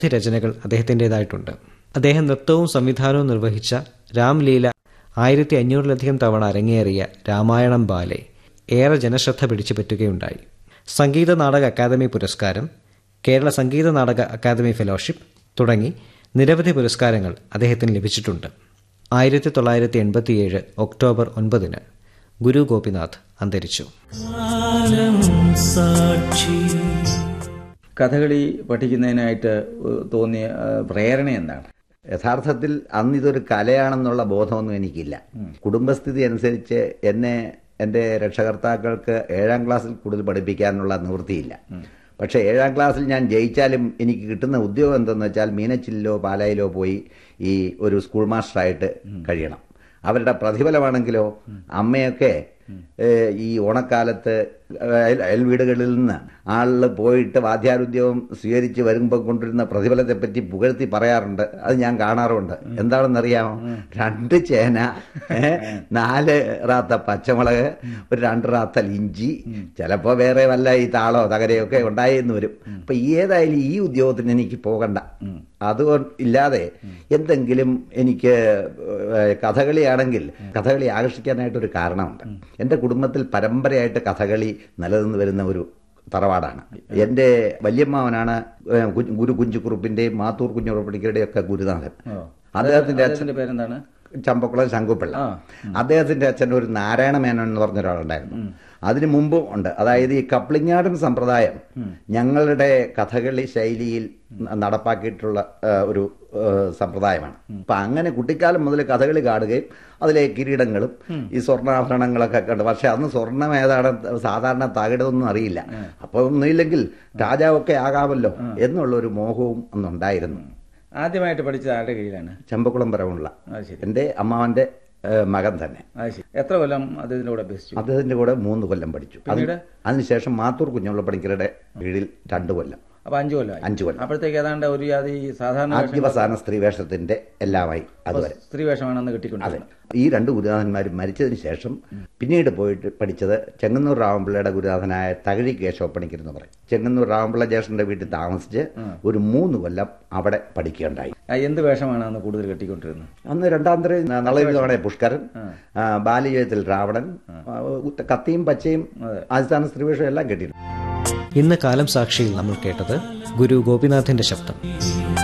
രചനകൾ അദ്ദേഹത്തിൻ്റെതായിട്ടുണ്ട് അദ്ദേഹം നൃത്തവും സംവിധാനവും നിർവഹിച്ച രാംലീല ആയിരത്തി അഞ്ഞൂറിലധികം തവണ അരങ്ങേറിയ രാമായണം ബാലെ ഏറെ ജനശ്രദ്ധ പിടിച്ചു പറ്റുകയുണ്ടായി സംഗീത നാടക അക്കാദമി പുരസ്കാരം കേരള സംഗീത നാടക അക്കാദമി ഫെലോഷിപ്പ് തുടങ്ങി നിരവധി പുരസ്കാരങ്ങൾ അദ്ദേഹത്തിന് ലഭിച്ചിട്ടുണ്ട് ആയിരത്തി തൊള്ളായിരത്തി എൺപത്തിയേഴ് ഒക്ടോബർ ഒൻപതിന് ഗുരു ഗോപിനാഥ് അന്തരിച്ചു കഥകളി പഠിക്കുന്നതിനായിട്ട് തോന്നിയ ആ, പ്രേരണ എന്താണ് യഥാർത്ഥത്തിൽ അന്ന് ഇതൊരു കലയാണെന്നുള്ള ബോധമൊന്നും എനിക്കില്ല കുടുംബസ്ഥിതി അനുസരിച്ച് എന്നെ എൻ്റെ രക്ഷകർത്താക്കൾക്ക് ഏഴാം ക്ലാസ്സിൽ കൂടുതൽ പഠിപ്പിക്കാനുള്ള നിവൃത്തിയില്ല പക്ഷേ ഏഴാം ക്ലാസ്സിൽ ഞാൻ ജയിച്ചാലും എനിക്ക് കിട്ടുന്ന ഉദ്യോഗം എന്തെന്ന് വെച്ചാൽ മീനച്ചിലിലോ പാലായിലോ പോയി ഈ ഒരു സ്കൂൾ മാസ്റ്ററായിട്ട് കഴിയണം അവരുടെ പ്രതിഫലമാണെങ്കിലോ അമ്മയൊക്കെ ഏഹ്, ഈ ഓണക്കാലത്ത് അയൽ അയൽ വീടുകളിൽ നിന്ന് ആളിൽ പോയിട്ട് വാദ്യാരുദ്യോഗം സ്വീകരിച്ച് വരുമ്പോൾ കൊണ്ടിരുന്ന പ്രതിഫലത്തെപ്പറ്റി പുകഴ്ത്തി പറയാറുണ്ട് അത് ഞാൻ കാണാറുണ്ട് എന്താണെന്നറിയാമോ രണ്ട് ചേന ഏഹ്, നാല് റാത്ത പച്ചമുളക് ഒരു രണ്ട് റാത്തൽ ഇഞ്ചി ചിലപ്പോൾ വേറെ വല്ല ഈ താളോ തകരയോ ഒക്കെ ഉണ്ടായെന്ന് വരും അപ്പൊ ഏതായാലും ഈ ഉദ്യോഗത്തിന് എനിക്ക് പോകണ്ട അതുകൊണ്ട് ഇല്ലാതെ എന്തെങ്കിലും എനിക്ക് ഏഹ്, കഥകളിയാണെങ്കിൽ കഥകളി ആകർഷിക്കാനായിട്ടൊരു കാരണമുണ്ട് എൻ്റെ കുടുംബത്തിൽ പരമ്പരയായിട്ട് കഥകളി നിലനിന്ന് വരുന്ന ഒരു തറവാടാണ് എൻ്റെ വല്യമ്മാവനാണ് ഏഹ്, കു- ഗുരു കുഞ്ചുകുറുപ്പിന്റെയും മാത്തൂർ കുഞ്ഞുറപ്പണിക്കരുടെയും ഒക്കെ ഗുരുനാഥൻ അദ്ദേഹത്തിന്റെ അച്ഛൻ അദ്ദേഹത്തിന്റെ പേരെന്താണ് ചമ്പക്കുളം ശങ്കുപിള്ള ആ. അദ്ദേഹത്തിന്റെ അച്ഛൻ ഒരു നാരായണ മേനോൻ എന്ന് പറഞ്ഞ ഒരാളുണ്ടായിരുന്നു അതിനു മുമ്പും ഉണ്ട് അതായത് ഈ കപ്ലിങ്ങാടൻ സമ്പ്രദായം ഞങ്ങളുടെ കഥകളി ശൈലിയിൽ ന- നടപ്പാക്കിയിട്ടുള്ള ആ, ഒരു ആ, സമ്പ്രദായമാണ് അപ്പൊ അങ്ങനെ കുട്ടിക്കാലം മുതൽ കഥകളി കാണുകയും അതിലെ കിരീടങ്ങളും ഈ സ്വർണ്ണാഭരണങ്ങളൊക്കെ കണ്ട് പക്ഷെ അന്ന് സ്വർണം ഏതാണ് സാധാരണ തകിടതൊന്നും അറിയില്ല അപ്പൊ ഒന്നുമില്ലെങ്കിൽ രാജാവൊക്കെ ആകാമല്ലോ എന്നുള്ള ഒരു മോഹവും അന്നുണ്ടായിരുന്നു ആദ്യമായിട്ട് പഠിച്ചത് ആരുടെ കീഴിലാണ് ചമ്പക്കുളം പരമുള്ള അത് ശരി എൻ്റെ അമ്മാവന്റെ ഏഹ്, മകൻ തന്നെ അത് ശരി എത്ര കൊല്ലം അദ്ദേഹത്തിന്റെ കൂടെ അഭ്യസിച്ചു അദ്ദേഹത്തിന്റെ കൂടെ മൂന്ന് കൊല്ലം പഠിച്ചു അത് പിന്നീട്? അതിനുശേഷം മാത്തൂർ കുഞ്ഞുള്ള പണിക്കരുടെ കീഴിൽ രണ്ടു കൊല്ലം അപ്പൊ അഞ്ചു കൊല്ലമായി അഞ്ചു കൊല്ലം അപ്പോഴത്തേക്ക് ഏതാണ്ട് ഒരു ജാതി സാധാരണ വേഷം- ആദ്യവസാന സ്ത്രീ വേഷത്തിന്റെ എല്ലാമായി അതുവരെ സ്ത്രീ വേഷമാണ് അന്ന് അതെ കിട്ടിക്കൊണ്ടിരുന്നത് ഈ രണ്ട് ഗുരുനാഥന്മാരും മരിച്ചതിന് ശേഷം പിന്നീട് പോയിട്ട് പഠിച്ചത് ചെങ്ങന്നൂർ രാമപിള്ളയുടെ ഗുരുനാഥനായ തകഴി കേശവപ്പണിക്കർ എന്ന് പറയും ചെങ്ങന്നൂർ രാമപിള്ള ജ്യേഷ്ഠന്റെ വീട്ടിൽ താമസിച്ച് ഒരു മൂന്ന് കൊല്ലം അവിടെ പഠിക്കുകയുണ്ടായി ആ, എന്ത് വേഷമാണ് അന്ന് കൂടുതൽ കെട്ടിക്കൊണ്ടിരുന്നത് അന്ന് രണ്ടാം തരം നളരി തവണ പുഷ്കരൻ ആ, ബാലിജയത്തിൽ രാവണൻ ആ, ഉത്ത- കത്തിയും പച്ചയും ആസ്ഥാന സ്ത്രീവേഷം എല്ലാം കെട്ടിയിരുന്നു ഇന്ന് കാലം സാക്ഷിയിൽ നമ്മൾ കേട്ടത് ഗുരു ഗോപിനാഥിന്റെ ശബ്ദം